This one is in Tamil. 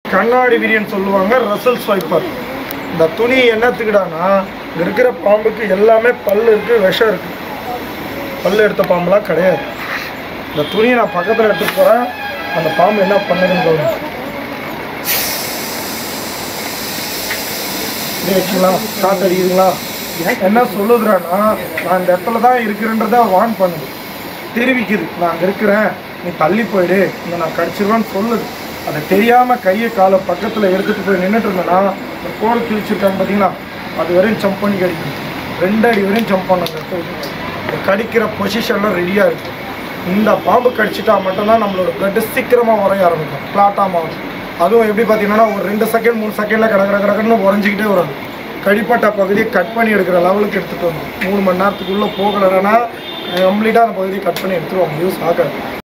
கண்ணாடி விரியன் சொல்லுவாங்க ரசல் ஸ்வைப்பர் இந்த துணி என்னத்துக்குடானா இங்க இருக்கிற பாம்புக்கு எல்லாமே பல்லு இருக்குது விஷம் இருக்குது பல்லு எடுத்த பாம்புலாம் கிடையாது இந்த துணியை நான் பக்கத்தில் எடுத்துட்டு போகிறேன் அந்த பாம்பு என்ன பண்ணுதுன்னு தோணும் இப்படி வச்சுங்களா காற்று அடிக்குதுங்களா என்ன சொல்லுதுறான்னா நான் இந்த இடத்துல தான் இருக்கிறேன்றத வார்ன் பண்ணுது தெரிவிக்குது நான் அங்கே இருக்கிறேன் நீ தள்ளி போயிடு இங்கே நான் கடிச்சிருவேன்னு சொல்லுது அதை தெரியாமல் கையை காலை பக்கத்தில் எடுத்துகிட்டு போய் நின்றுட்டு இருந்தேன்னா இந்த கோடு கிழிச்சிருக்காங்க பார்த்தீங்களா அது வரையும் ஜம்ப் பண்ணி கடிக்கும் ரெண்டு அடி வரையும் ஜம்ப் பண்ண அந்த இடத்த விட்டு. இந்த கடிக்கிற பொசிஷன்லாம் ரெடியாக இருக்குது இந்த பாம்பு கடிச்சிட்டா மட்டும்தான் நம்மளோட பிளட்டு சீக்கிரமாக உரைய ஆரம்பிக்கும் கிளாட்டாக மாறும் அதுவும் எப்படி பார்த்தீங்கன்னா ஒரு ரெண்டு செகண்ட் மூணு செகண்டில் கட கட கடன்னு உறைஞ்சிக்கிட்டே வரும் கடிப்பட்ட பகுதியை கட் பண்ணி எடுக்கிற லெவலுக்கு எடுத்துகிட்டு வரணும் மூணு மணி நேரத்துக்குள்ளே போகலைன்னா கம்ப்ளீட்டாக அந்த பகுதியை கட் பண்ணி எடுத்துருவாங்க யூஸ் ஆகாது